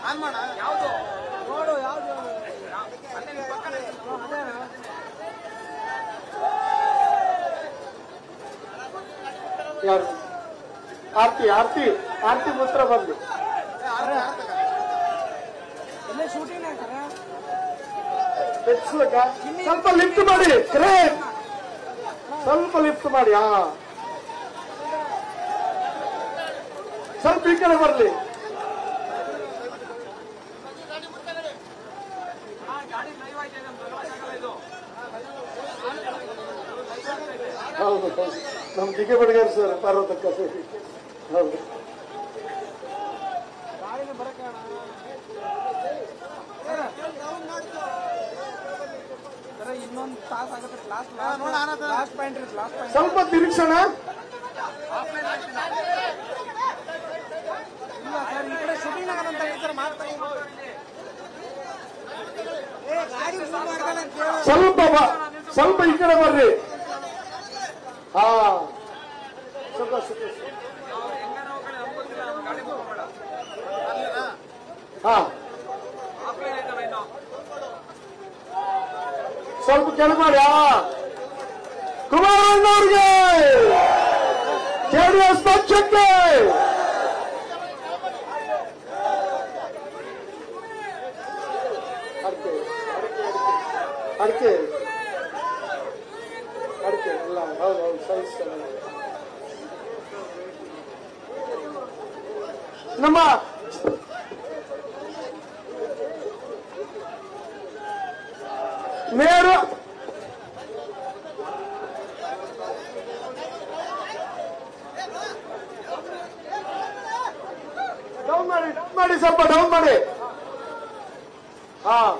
On ಮಾಡ ಯಾವುದು ನೋಡು ಯಾವ್ದು ಅಲ್ಲೇ ನಿನ್ ಪಕ್ಕನೇ ಅದೇ ಯಾರು ಆರ್ತಿ ಆರ್ತಿ ಆರ್ತಿ ಮುತ್ರ ಬರ್ಲಿ ಎಲ್ಲೇ ಶೂಟಿಂಗ್ ಹಾಕ್ತಾರೆ ಹೆಚ್ಚಿಸ್ಬೇಕಾ? ಸ್ವಲ್ಪ ಲಿಫ್ಟ್ ಮಾಡಿ ಕ್ರೇನ್ ಸ್ವಲ್ಪ ಲಿಫ್ಟ್ ಮಾಡಿ ಹಾ ಸ್ವಲ್ಪ ಈ ಕಡೆ ಬರ್ಲಿ ಹಾ ಗಾಡಿ ಲೈವ್ ಆಯ್ತಾ ಇದೆ ಬರೋಕ್ಕಾಗಲ್ಲ ಇದು ಹೌದು ಹೌದು ನಮ್ ದಿಗೆ ಬಡಗರ್ ಸರ್ ಪಾರ್ವತಕ್ಕ ಸೇರಿ ಹೌದು ಗಾಡಿನ ಬರಕ್ಕೆ ಸರ್ ಇನ್ನೊಂದು ತಾಸು ಆಗುತ್ತೆ ಕ್ಲಾಸ್ ನೋಡ, ಆನಂದ. ಲಾಸ್ಟ್ ಪಾಯಿಂಟ್ ರೀ ಲಾಸ್ಟ್ ಪಾಯಿಂಟ್ ಸ್ವಲ್ಪ ತಿರುಗಿಸೋಣ ಆಫ್ಲೈನ್ ಆಗ್ತೀನಿ ಇಲ್ಲ ಸರ್ ಈ ಕಡೆ ಶೂಟಿಂಗ್ ಆಗಂತ ಹೇಳ್ತಾರೆ ಮಾಡ್ತಾ ಏ ಗಾಡಿ move ಮಾಡ್ಬೇಡ ಅಂತ ಹೇಳು. ಸ್ವಲ್ಪ ಬ- ಸ್ವಲ್ಪ ಈ ಕಡೆ ಬರ್ರಿ ಹಾ ಸುಖ ಸುಖ ಸುಖ. ನಾವು ಹೆಂಗಾರ ಹೋಗ್ಕೊಳ್ಳಿ ನಮ್ಗೆ ಗೊತ್ತಿಲ್ಲ ನಮ್ಮ ಗಾಡಿ ಬುಕ್ ಮಾಡ ಹಾ ಆಫ್ಲೈನ್ ಆಯ್ತಲ್ಲ ಇನ್ನು ಸ್ವಲ್ಪ ಕೆಳ ಮಾಡಿ ಹಾ ಕುಮಾರಣ್ಣವ್ರಿಗೆ ಜೆಡಿಎಸ್ ಪಕ್ಷಕ್ಕೆ ಅಡಿಕೆ ಅಡಿಕೆ ಅಡಿಕೆ ಎಲ್ಲ ಹೌದು ಹೌದು ಸಹಿಸ್ತೇನೆ ನಮ್ಮ ನೇರ ಡೌನ್ ಮಾಡಿ ಡೌನ್ ಮಾಡಿ ಸ್ವಲ್ಪ ಡೌನ್ ಮಾಡಿ ಹಾ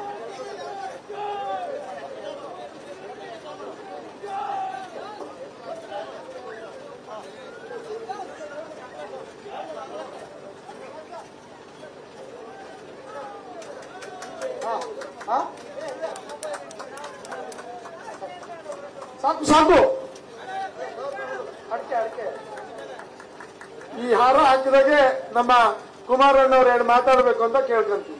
ಹಾ, ಹಾ? ಸಾಕು ಸಾಕು ಅಡಿಕೆ ಅಡಿಕೆ ಈ ಹಾರ ಹಾಕಿದಾಗೆ ನಮ್ಮ ಕುಮಾರಣ್ಣವ್ರು ಎರಡು ಮಾತಾಡಬೇಕು ಅಂತ ಕೇಳ್ಕೊಂತೀವಿ